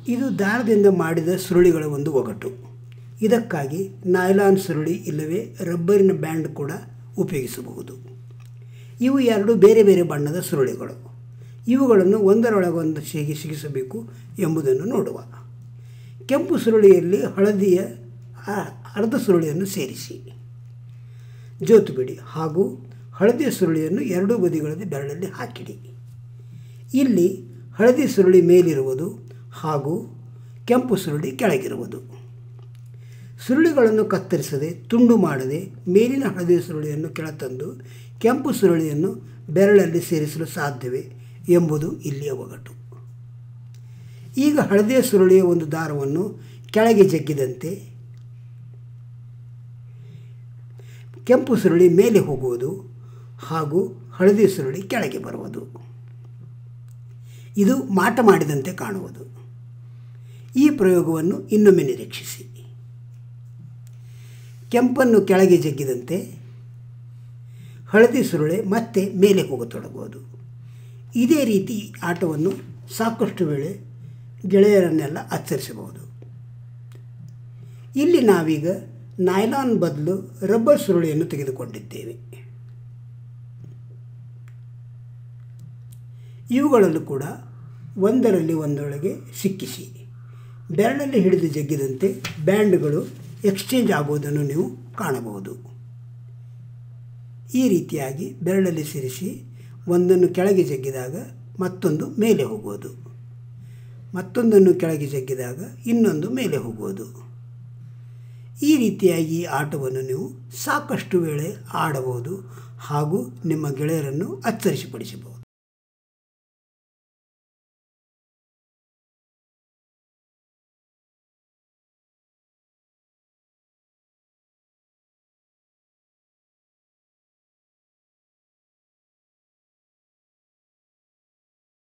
ಇದು ದಾರದಿಂದ ಮಾಡಿದ ಸುರುಳಿಗಳ ಒಂದು ಒಗಟು ಇದಕ್ಕಾಗಿ ನೈಲಾನ್ ಸುರುಳಿ ಇಲ್ಲವೇ ರಬ್ಬರಿನ ಬ್ಯಾಂಡ್ ಕೂಡ ಉಪಯೋಗಿಸಬಹುದು ಇವು ಎರಡು ಬೇರೆ ಬೇರೆ ಬಣ್ಣದ ಸುರುಳಿಗಳು ಇವುಗಳನ್ನು ಒಂದರೊಳಗೊಂದು ಹೇಗೆ ಸಿಗಿಸಬೇಕು ಎಂಬುದನ್ನು ನೋಡುವ ಕೆಂಪು ಸುರುಳಿಯಲ್ಲಿ ಹಳದಿಯ ಅ- ಅರ್ಧ ಸುರುಳಿಯನ್ನು ಸೇರಿಸಿ ಜೋತು ಬಿಡಿ ಹಾಗೂ ಹಳದಿ ಸುರುಳಿಯನ್ನು ಎರಡೂ ಬದಿಗಳಲ್ಲಿ ಬೆರಳಲ್ಲಿ ಹಾಕಿಡಿ ಇಲ್ಲಿ ಹಳದಿ ಸುರುಳಿ ಮೇಲಿರುವುದು ಹಾಗೂ ಕೆಂಪು ಸುರುಳಿ ಕೆಳಗಿರುವುದು ಸುರುಳಿಗಳನ್ನು ಕತ್ತರಿಸದೆ ತುಂಡು ಮಾಡದೆ ಮೇಲಿನ ಹಳದಿ ಸುರುಳಿಯನ್ನು ಕೆಳತಂದು ಕೆಂಪು ಸುರುಳಿಯನ್ನು ಬೆರಳಲ್ಲಿ ಸೇರಿಸಲು ಸಾಧ್ಯವೇ ಎಂಬುದು ಇಲ್ಲಿಯ ಒಗಟು ಈಗ ಹಳದಿಯ ಸುರುಳಿಯ ಒಂದು ದಾರವನ್ನು ಕೆಳಗೆ ಜಗ್ಗಿದಂತೆ ಕೆಂಪು ಸುರುಳಿ ಮೇಲೆ ಹೋಗುವುದು ಹಾಗೂ ಹಳದಿ ಸುರುಳಿ ಕೆಳಗೆ ಬರುವುದು ಇದು ಮಾಟ ಮಾಡಿದಂತೆ ಕಾಣುವುದು ಈ ಪ್ರಯೋಗವನ್ನು ಇನ್ನೊಮ್ಮೆ ನಿರೀಕ್ಷಿಸಿ ಕೆಂಪನ್ನು ಕೆಳಗೆ ಜಗ್ಗಿದಂತೆ ಹಳದಿ ಸುರುಳೆ ಮತ್ತೆ ಮೇಲೆ ಹೋಗತೊಡಗುವುದು ಇದೇ ರೀತಿ ಈ ಆಟವನ್ನು ಸಾಕಷ್ಟು ವೇಳೆ ಗೆಳೆಯರನ್ನೆಲ್ಲ ಆಚರಿಸಬಹುದು ಇಲ್ಲಿ ನಾವೀಗ ನೈಲಾನ್ ಬದಲು ರಬ್ಬರ್ ಸುರುಳಿಯನ್ನು ತೆಗೆದುಕೊಂಡಿದ್ದೇವೆ ಇವುಗಳಲ್ಲೂ ಕೂಡ ಒಂದರಲ್ಲಿ ಒಂದರೊಳಗೆ ಸಿಕ್ಕಿಸಿ ಬೆರಳಲ್ಲಿ ಹಿಡಿದು ಜಗ್ಗಿದಂತೆ ಬ್ಯಾಂಡ್ಗಳು ಎಕ್ಸ್ಚೇಂಜ್ ಆಗುವುದನ್ನು ನೀವು ಕಾಣಬಹುದು ಈ ರೀತಿಯಾಗಿ ಬೆರಳಲ್ಲಿ ಸೇರಿಸಿ ಒಂದನ್ನು ಕೆಳಗೆ ಜಗ್ಗಿದಾಗ ಮತ್ತೊಂದು ಮೇಲೆ ಹೋಗುವುದು ಮತ್ತೊಂದನ್ನು ಕೆಳಗೆ ಜಗ್ಗಿದಾಗ ಇನ್ನೊಂದು ಮೇಲೆ ಹೋಗುವುದು ಈ ರೀತಿಯಾಗಿ ಈ ಆಟವನ್ನು ನೀವು ಸಾಕಷ್ಟು ವೇಳೆ ಆಡಬಹುದು ಹಾಗೂ ನಿಮ್ಮ ಗೆಳೆಯರನ್ನು ಅಚ್ಚರಿಸಿಪಡಿಸಬಹುದು